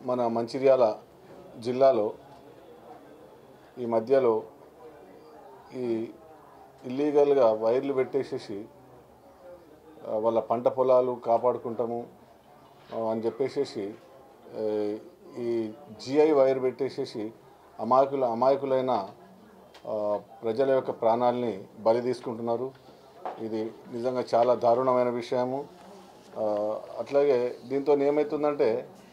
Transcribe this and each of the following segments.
మన మంచిర్యాల జిల్లాలో ఈ మధ్యలో ఈ ఇల్లీగల్గా వైర్లు పెట్టేసేసి ఆ, వాళ్ళ పంట పొలాలు కాపాడుకుంటాము ఆ, అని చెప్పేసేసి ఆ, ఈ జిఐ వైర్ పెట్టేసేసి అమాయకుల అమాయకులైన ఆ, ప్రజల యొక్క ప్రాణాలని బలి తీసుకుంటున్నారు ఇది నిజంగా చాలా దారుణమైన విషయము ఆ, అట్లాగే దీంతో ఏమవుతుందంటే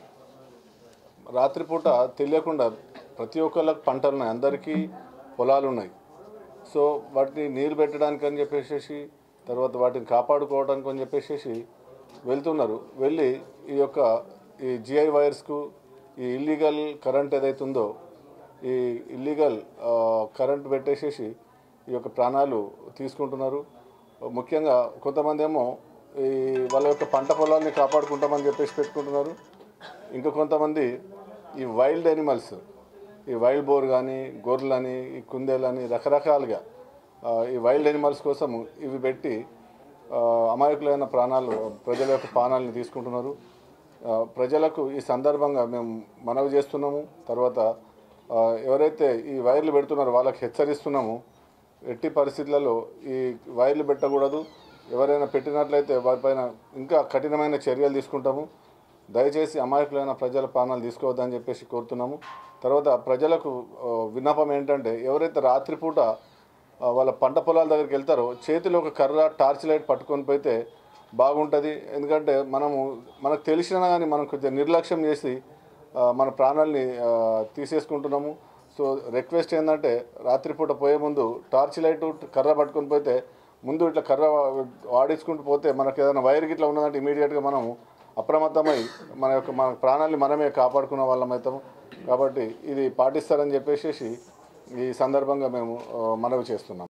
రాత్రిపూట తెలియకుండా ప్రతి ఒక్కళ్ళకి పంటలు ఉన్నాయి అందరికీ పొలాలు ఉన్నాయి సో వాటిని నీరు పెట్టడానికి అని చెప్పేసి తర్వాత వాటిని కాపాడుకోవడానికి అని చెప్పేసి వెళ్తున్నారు వెళ్ళి ఈ యొక్క ఈ జిఐ వైర్స్కు ఈ ఇల్లీగల్ కరెంట్ ఏదైతే ఉందో ఈ ఇల్లీగల్ కరెంట్ పెట్టేసేసి ఈ యొక్క ప్రాణాలు తీసుకుంటున్నారు ముఖ్యంగా కొంతమంది ఏమో ఈ వాళ్ళ యొక్క పంట పొలాల్ని కాపాడుకుంటామని చెప్పేసి పెట్టుకుంటున్నారు ఇంకా కొంతమంది ఈ వైల్డ్ యానిమల్స్ ఈ వైల్డ్ బోర్ కానీ గొర్రెలని ఈ కుందేలని రకరకాలుగా ఆ, ఈ వైల్డ్ యానిమల్స్ కోసం ఇవి పెట్టి ఆ, అమాయకులైన ప్రాణాలు ప్రజల యొక్క ప్రాణాలను తీసుకుంటున్నారు ఆ, ప్రజలకు ఈ సందర్భంగా మేము మనవి చేస్తున్నాము తర్వాత ఆ, ఎవరైతే ఈ వైర్లు పెడుతున్నారో వాళ్ళకి హెచ్చరిస్తున్నాము ఎట్టి పరిస్థితులలో ఈ వైర్లు పెట్టకూడదు ఎవరైనా పెట్టినట్లయితే వారిపైన ఇంకా కఠినమైన చర్యలు తీసుకుంటాము దయచేసి అమాయకులైన ప్రజల ప్రాణాలు తీసుకోవద్దని చెప్పేసి కోరుతున్నాము తర్వాత ప్రజలకు ఆ, విన్నపం ఏంటంటే ఎవరైతే రాత్రిపూట ఆ, వాళ్ళ పంట పొలాల దగ్గరికి వెళ్తారో చేతిలో ఒక కర్ర టార్చ్ లైట్ పట్టుకొని పోతే బాగుంటుంది ఎందుకంటే మనము మనకు తెలిసినా కానీ మనం కొంచెం నిర్లక్ష్యం చేసి ఆ, మన ప్రాణాలని ఆ, తీసేసుకుంటున్నాము సో రిక్వెస్ట్ ఏంటంటే రాత్రిపూట పోయే ముందు టార్చ్ లైట్ కర్ర పట్టుకొని పోతే ముందు ఇట్లా కర్ర వాడించుకుంటూ పోతే మనకు ఏదైనా వైర్ గిట్లా ఉన్నదంటే ఇమీడియట్గా మనము అప్రమత్తమై మన యొక్క మన ప్రాణాలని మనమే కాపాడుకున్న వాళ్ళం అవుతాము కాబట్టి ఇది పాటిస్తారని చెప్పేసి ఈ సందర్భంగా మేము ఆ, మనవి చేస్తున్నాం